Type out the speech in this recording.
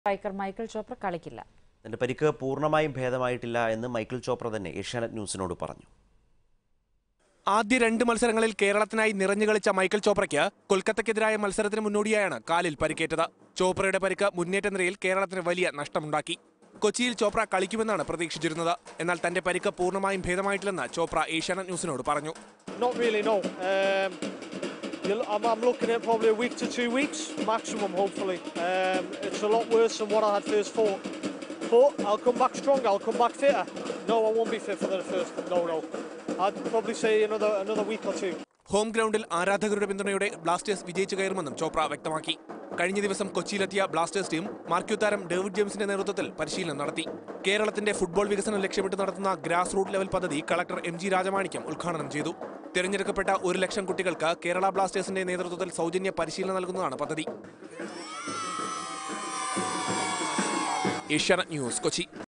Striker Michael Chopra കളിക്കില്ല തന്റെ പരിക്ക് പൂർണ്ണമായും ഭേദമായിട്ടില്ല എന്ന് മൈക്കിൾ ചോപ്ര തന്നെ ഏഷ്യാനെറ്റ് ന്യൂസിനോട് പറഞ്ഞു ആദ്യ രണ്ട് മത്സരങ്ങളിൽ കേരളത്തിനായി നിറഞ്ഞു കളിച്ച മൈക്കിൾ ചോപ്രയ്ക്ക് കൊൽക്കത്തയ്ക്കെതിരായ മത്സരത്തിന് മുന്നോടിയായാണ് കാലിൽ പരിക്കേറ്റത് ചോപ്രയുടെ പരിക്ക് മുന്നേറ്റ നിരയിൽ കേരളത്തിന് വലിയ നഷ്ടമുണ്ടാക്കി കൊച്ചിയിൽ ചോപ്ര കളിക്കുമെന്നാണ് പ്രതീക്ഷിച്ചിരുന്നത് എന്നാൽ തന്റെ പരിക്ക് പൂർണ്ണമായും ഭേദമായിട്ടില്ലെന്ന് ചോപ്ര ഏഷ്യാനെറ്റ് ന്യൂസിനോട് പറഞ്ഞു Not really, no. Um, you'll- I'm, I'm looking at probably a week to two weeks maximum, hopefully. Um, it's a lot worse than what I had first thought. But I'll come back stronger, I'll come back fitter. No, I won't be fit for the first. No, no. I'd probably say another another week or two. Home ഗ്രൗണ്ടിൽ ആരാധകരുടെ പിന്തുണയോടെ Blasters വിജയിച്ചു കയറുമെന്നും ചോപ്ര വ്യക്തമാക്കി കഴിഞ്ഞ ദിവസം കൊച്ചിയിലെത്തിയ Blasters team marquee താരം David ജെയിംസിന്റെ നേതൃത്വത്തിൽ പരിശീലനം നടത്തി കേരളത്തിന്റെ ഫുട്ബോൾ വികസനം ലക്ഷ്യമിട്ട് നടത്തുന്ന ഗ്രാസ് റൂട്ട് ലെവൽ പദ്ധതി കളക്ടർ എം ജി രാജമാണിക്യം ഉദ്ഘാടനം ചെയ്തു തിരഞ്ഞെടുക്കപ്പെട്ട ഒരു ലക്ഷം കുട്ടികൾക്ക് കേരള ബ്ലാസ്റ്റേഴ്സിന്റെ നേതൃത്വത്തിൽ സൗജന്യ പരിശീലനം നൽകുന്നതാണ് പദ്ധതി ഏഷ്യാനെറ്റ് ന്യൂസ് കൊച്ചി